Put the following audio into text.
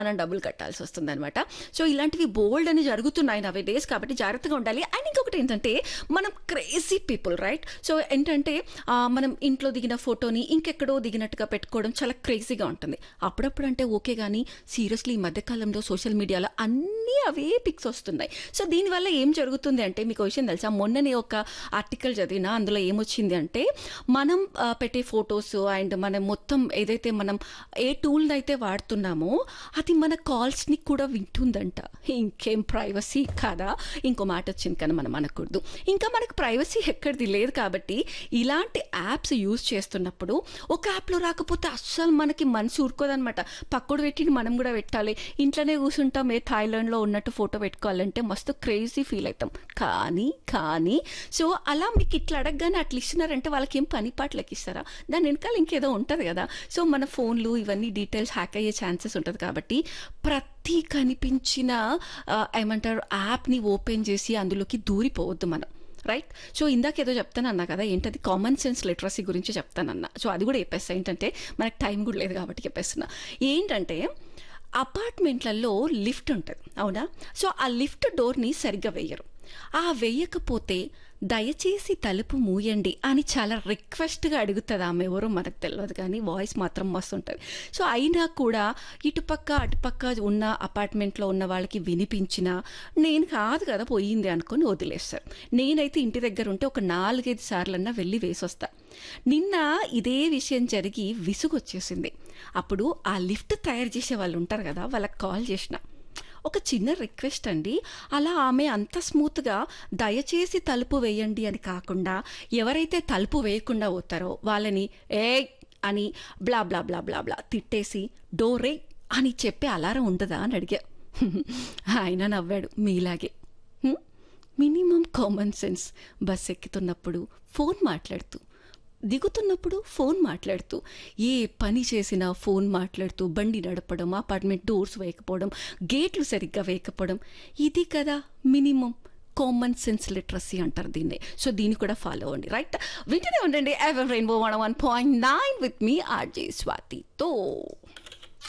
మనం డబ్బులు కట్టాల్సి వస్తుంది అనమాట సో ఇలాంటివి బోల్డ్ అని జరుగుతున్నాయి నవే డేస్ కాబట్టి జాగ్రత్తగా ఉండాలి అండ్ ఇంకొకటి ఏంటంటే మనం క్రేజీ పీపుల్ రైట్ సో ఏంటంటే ఆ, మనం ఇంట్లో దిగిన ఫోటోని ఇంకెక్కడో దిగినట్టుగా పెట్టుకోవడం చాలా క్రేజీగా ఉంటుంది అప్పుడప్పుడు అంటే ఓకే కానీ సీరియస్లీ ఈ మధ్యకాలంలో సోషల్ మీడియాలో అన్నీ అవే పిక్స్ వస్తున్నాయి సో దీనివల్ల ఏం జరుగుతుంది అంటే మీకు విషయం తెలుసా మొన్ననే ఒక ఆర్టికల్ చదివినా అందులో ఏమొచ్చింది అంటే మనం ఆ, పెట్టే ఫొటోస్ అండ్ మనం మొత్తం ఏదైతే మనం ఏ టూల్ అయితే వాడుతున్నామో అది మన కాల్స్ని కూడా వింటుందంట ఇంకేం ప్రైవసీ కాదా ఇంకో మాట వచ్చింది కానీ మనం అనకూడదు ఇంకా మనకు ప్రైవసీ ఎక్కడిది లేదు కాబట్టి ఇలాంటి యాప్స్ యూజ్ చేస్తున్నప్పుడు ఒక యాప్లో రాకపోతే అస్సలు మనకి మనసు ఊరుకోదనమాట పక్కడు పెట్టి మనం కూడా పెట్టాలి ఇంట్లోనే కూర్చుంటాం ఏ థాయిలాండ్లో ఉన్నట్టు ఫోటో పెట్టుకోవాలంటే మస్తు క్రేజీ ఫీల్ అవుతాం కానీ కానీ సో అలా మీకు ఇట్లా అడగగానే అట్లా ఇస్తున్నారంటే వాళ్ళకి ఏం పని పాటలకి ఇస్తారా దాని వెనకాల ఇంకేదో ఉంటుంది కదా సో మన ఫోన్లు ఇవన్నీ డీటెయిల్స్ హ్యాక్ అయ్యే ఛాన్సెస్ ఉంటుంది కాబట్టి ప్రతి కనిపించిన ఆ, ఏమంటారు యాప్ని ఓపెన్ చేసి అందులోకి దూరిపోవద్దు మనం రైట్ సో ఇందాక ఏదో చెప్తానన్నా కదా ఏంటది కామన్ సెన్స్ లిటరసీ గురించి చెప్తానన్నా సో అది కూడా చెప్పేస్తా ఏంటంటే మనకు టైం కూడా లేదు కాబట్టి చెప్పేస్తున్నా ఏంటంటే అపార్ట్మెంట్లలో లిఫ్ట్ ఉంటుంది అవునా సో ఆ లిఫ్ట్ డోర్ని సరిగ్గా వేయరు ఆ వేయకపోతే దయచేసి తలుపు మూయండి అని చాలా రిక్వెస్ట్గా అడుగుతుంది ఆమె ఎవరో మనకు తెలియదు కానీ వాయిస్ మాత్రం మస్తు ఉంటుంది సో అయినా కూడా ఇటుపక్క అటుపక్క ఉన్న అపార్ట్మెంట్లో ఉన్న వాళ్ళకి వినిపించినా నేను కాదు కదా పోయింది అనుకొని వదిలేస్తారు నేనైతే ఇంటి దగ్గర ఉంటే ఒక నాలుగైదు సార్లన్నా వెళ్ళి వేసొస్తా నిన్న ఇదే విషయం జరిగి విసుగు వచ్చేసింది అప్పుడు ఆ లిఫ్ట్ తయారు చేసే వాళ్ళు ఉంటారు కదా వాళ్ళకి కాల్ చేసిన ఒక చిన్న రిక్వెస్ట్ అండి అలా ఆమె అంత స్మూత్గా దయచేసి తలుపు వేయండి అని కాకుండా ఎవరైతే తలుపు వేయకుండా పోతారో వాళ్ళని ఏ అని బ్లా బ్లా బ్లా బ్లా బ్లా తిట్టేసి డోరే అని చెప్పి అలారం ఉండదా అని అడిగా ఆయన నవ్వాడు మీలాగే హ్మ్? మినిమం కామన్ సెన్స్ బస్ ఎక్కుతున్నప్పుడు ఫోన్ మాట్లాడుతూ దిగుతున్నప్పుడు ఫోన్ మాట్లాడుతూ ఏ పని చేసినా ఫోన్ మాట్లాడుతూ బండి నడపడం అపార్ట్మెంట్ డోర్స్ వేయకపోవడం గేట్లు సరిగ్గా వేయకపోవడం ఇది కదా మినిమం కామన్ సెన్స్ లిటరసీ అంటారు దీన్ని సో దీన్ని కూడా ఫాలో అవ్వండి రైట్ వింటూనే ఉండండి ఎవర్ rainbow one one point nine with మీ ఆర్జే స్వాతితో